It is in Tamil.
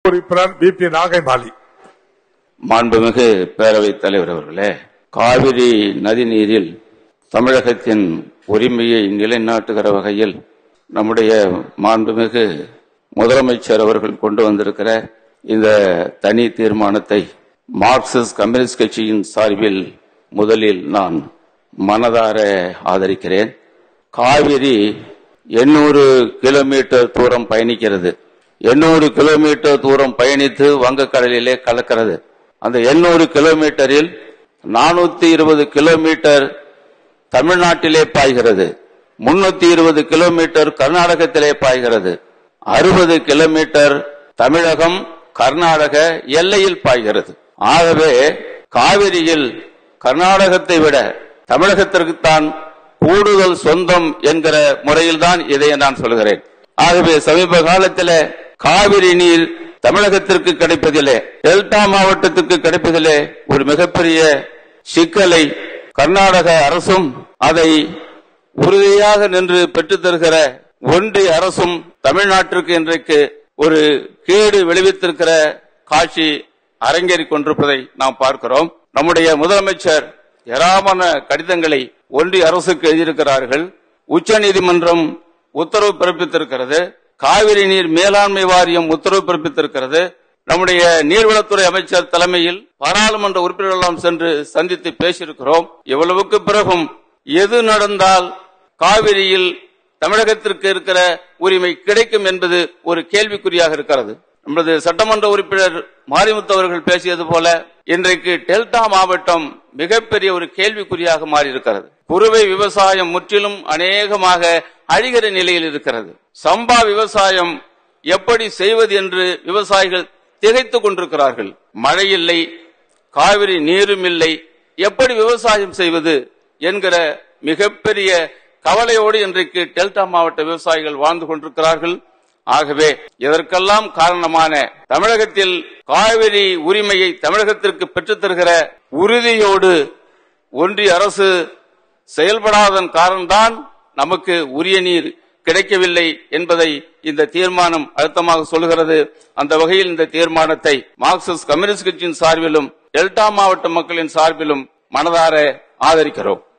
உறுப்பினர் பி பி நாகைமாலி மாண்புமிகு பேரவைத் தலைவர் அவர்களே காவிரி நதிநீரில் தமிழகத்தின் உரிமையை நிலைநாட்டுகிற வகையில் நம்முடைய மாண்புமிகு முதலமைச்சர் அவர்கள் கொண்டு வந்திருக்கிற இந்த தனி தீர்மானத்தை மார்க்சிஸ்ட் கம்யூனிஸ்ட் கட்சியின் சார்பில் முதலில் நான் மனதார ஆதரிக்கிறேன் காவிரி எண்ணூறு கிலோமீட்டர் தூரம் பயணிக்கிறது எண்ணூறு கிலோமீட்டர் தூரம் பயணித்து வங்கக்கடலிலே கலக்கிறது அந்த எண்ணூறு கிலோமீட்டரில் நானூத்தி இருபது கிலோமீட்டர் தமிழ்நாட்டிலே பாய்கிறது முன்னூத்தி இருபது கிலோமீட்டர் கர்நாடகத்திலே பாய்கிறது அறுபது கிலோமீட்டர் தமிழகம் கர்நாடக எல்லையில் பாய்கிறது ஆகவே காவிரியில் கர்நாடகத்தை விட தமிழகத்திற்குத்தான் கூடுதல் சொந்தம் என்கிற முறையில்தான் இதை நான் சொல்கிறேன் ஆகவே சமீப காலத்தில் காவிரி நீர் தமிழகத்திற்கு கிடைப்பதிலே டெல்டா மாவட்டத்துக்கு கிடைப்பதிலே ஒரு மிகப்பெரிய சிக்கலை கர்நாடக அரசும் அதை உறுதியாக நின்று பெற்றுத் தருகிற ஒன்றிய அரசும் தமிழ்நாட்டிற்கு இன்றைக்கு ஒரு கேடு விளைவித்திருக்கிற காட்சி அரங்கேறிக் கொண்டிருப்பதை நாம் பார்க்கிறோம் நம்முடைய முதலமைச்சர் ஏராளமான கடிதங்களை ஒன்றிய அரசுக்கு எழுதியிருக்கிறார்கள் உச்சநீதிமன்றம் உத்தரவு பிறப்பித்திருக்கிறது காவிரி நீர் மேலாண்மை வாரியம் உத்தரவு பிறப்பித்திருக்கிறது நம்முடைய நீர்வளத்துறை அமைச்சர் தலைமையில் பாராளுமன்ற உறுப்பினர்கள் எல்லாம் சென்று சந்தித்து பேசியிருக்கிறோம் இவ்வளவுக்கு பிறகும் எது நடந்தால் காவிரியில் தமிழகத்திற்கு இருக்கிற உரிமை கிடைக்கும் என்பது ஒரு கேள்விக்குறியாக இருக்கிறது நமது சட்டமன்ற உறுப்பினர் மாரிமுத்து அவர்கள் பேசியது போல இன்றைக்கு டெல்டா மாவட்டம் மிகப்பெரிய ஒரு கேள்விக்குறியாக மாறி இருக்கிறது குறுவை விவசாயம் முற்றிலும் அநேகமாக அழிகிற நிலையில் இருக்கிறது சம்பா விவசாயம் எப்படி செய்வது என்று விவசாயிகள் திகைத்துக் கொண்டிருக்கிறார்கள் மழை இல்லை காவிரி நீரும் இல்லை எப்படி விவசாயம் செய்வது என்கிற மிகப்பெரிய கவலையோடு இன்றைக்கு டெல்டா மாவட்ட விவசாயிகள் வாழ்ந்து கொண்டிருக்கிறார்கள் ஆகவே இதற்கெல்லாம் காரணமான தமிழகத்தில் காவிரி உரிமையை தமிழகத்திற்கு பெற்றுத் தருகிற உறுதியோடு ஒன்றிய அரசு செயல்படாதன் காரணம்தான் நமக்கு உரிய நீர் கிடைக்கவில்லை என்பதை இந்த தீர்மானம் அழுத்தமாக சொல்கிறது அந்த வகையில் இந்த தீர்மானத்தை மார்க்சிஸ்ட் கம்யூனிஸ்ட் கட்சியின் சார்பிலும் டெல்டா மாவட்ட மக்களின் சார்பிலும் மனதார ஆதரிக்கிறோம்